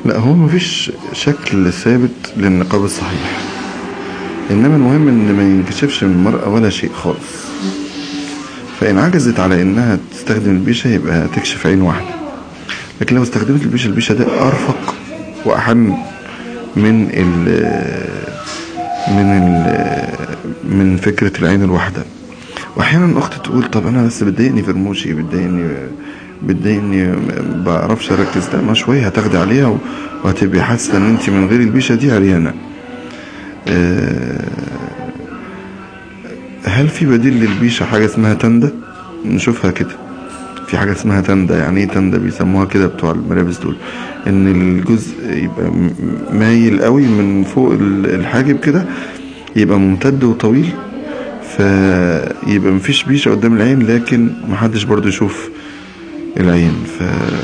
لا هو مفيش شكل ثابت للنقاب الصحيح انما المهم ان ما ينكشفش من المرأة ولا شيء خالص فان عجزت على انها تستخدم البيشة يبقى تكشف عين واحدة لكن لو استخدمت البيشة البيشة ده ارفق واحن من ال من ال من فكرة العين الواحدة واحيانا اختي تقول طب انا بس بتضايقني في رموشي بتضايقني بتضايقني ما بعرفش اركز لا ما شويه هتاخدي عليها و- وهتبقي حاسه ان انت من غير البيشه دي عريانه آه، هل في بديل للبيشه حاجه اسمها تندة نشوفها كده في حاجه اسمها تندة يعني ايه تندة بيسموها كده بتوع الملابس دول ان الجزء يبقى م- مايل قوي من فوق ال- الحاجب كده يبقى ممتد وطويل فيبقى مفيش بيشة قدام العين لكن محدش برضو يشوف العين ف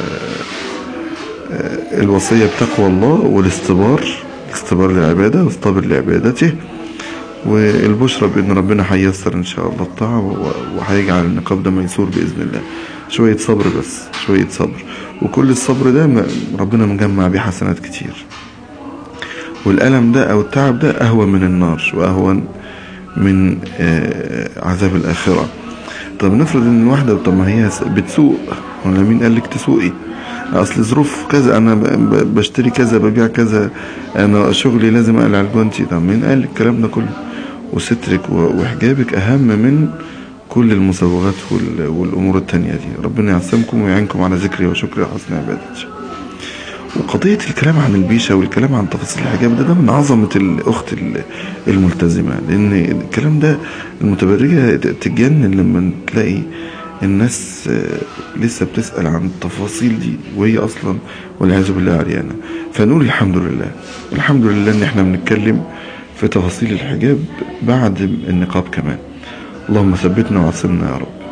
الوصية بتقوى الله والاستبار الاستبار للعبادة واستبر لعبادته والبشرى بأن ربنا هيسر إن شاء الله الطاعة و- وهيجعل النقاب ده ميسور بإذن الله شوية صبر بس شوية صبر وكل الصبر ده م- ربنا مجمع بيه حسنات كتير والألم ده أو التعب ده أهون من النار وأهون من آه، عذاب الآخرة طب نفرض ان الواحدة طب ما هي بتسوق ولا مين قال لك تسوقي اصل ظروف كذا انا ب- ب- بشتري كذا ببيع كذا انا شغلي لازم اقلع الجوانتي طب مين قال الكلام ده كله وسترك و- وحجابك اهم من كل المسوغات وال- والامور التانية دي ربنا يعصمكم ويعينكم على ذكري وشكري وحسن عبادتي وقضية الكلام عن البيشة والكلام عن تفاصيل الحجاب ده ده من عظمة الأخت ال- الملتزمة لأن الكلام ده المتبرجة تتجنن لما تلاقي الناس آه، لسه بتسأل عن التفاصيل دي وهي أصلا والعياذ بالله عريانة فنقول الحمد لله الحمد لله إن احنا بنتكلم في تفاصيل الحجاب بعد النقاب كمان اللهم ثبتنا وعصمنا يا رب